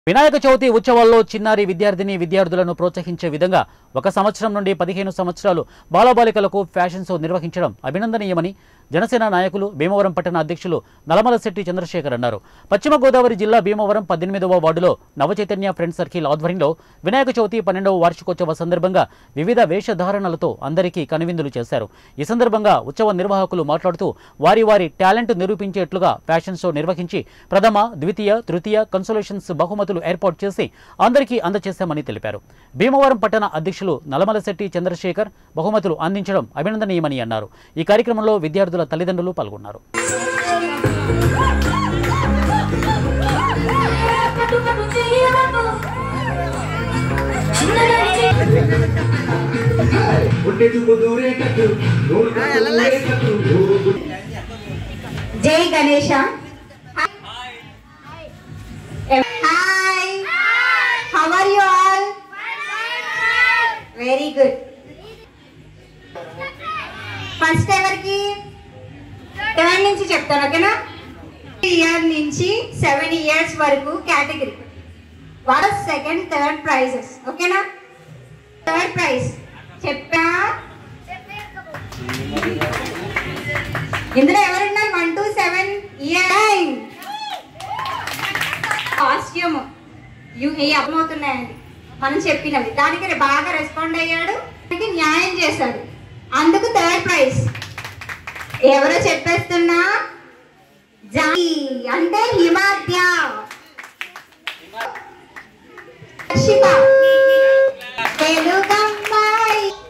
వినాయక చవితి ఉత్సవాల్లో చిన్నారి విద్యార్థిని విద్యార్థులను ప్రోత్సహించే విధంగా ఒక సంవత్సరం నుండి పదిహేను సంవత్సరాలు బాలబాలికలకు ఫ్యాషన్ షో నిర్వహించడం అభినందనీయమని జనసేన నాయకులు భీమవరం పట్టణ అధ్యక్షులు నలమల శెట్టి చంద్రశేఖర్ అన్నారు పశ్చిమ గోదావరి జిల్లా భీమవరం పద్దెనిమిదవ వార్డులో నవచైతన్య ఫ్రెండ్ సర్కిల్ ఆధ్వర్యంలో వినాయక చవితి పన్నెండవ వార్షికోత్సవ సందర్భంగా వివిధ వేషధారణలతో అందరికీ కనువిందులు చేశారు ఈ సందర్భంగా ఉత్సవ నిర్వాహకులు మాట్లాడుతూ వారి వారి టాలెంట్ నిరూపించేట్లుగా ఫ్యాషన్ షో నిర్వహించి ప్రథమ ద్వితీయ తృతీయ కన్సోలేషన్స్ బహుమతులు ఏర్పాటు చేసి అందరికీ అందజేశామని తెలిపారు భీమవరం పట్టణ అధ్యక్షులు నలమలశెట్టి చంద్రశేఖర్ బహుమతులు అందించడం అభినందనీయమని అన్నారు ఈ కార్యక్రమంలో విద్యార్థుల తల్లిదండ్రులు పాల్గొన్నారు జై Ganesha hi how are you all very good first ఎవరికి సెవెన్ నుంచి చెప్తాను ఓకేనా ఇయర్ నుంచి సెవెన్ ఇయర్స్ వరకు category first second third prizes ఓకేనా థర్డ్ ప్రైజ్ చెప్పా ఇందులో ఎవరున్నారు one two seven year costume ఇవి అర్థమవుతున్నాయండి మనం చెప్పినవి దానికి బాగా రెస్పాండ్ అయ్యాడు దానికి న్యాయం చేశాడు అందుకు థర్డ్ ప్రైజ్ ఎవరో చెప్పేస్తున్నా జాయి అంటే హిమాద్య హర్షిత తెలుగమ్మాయి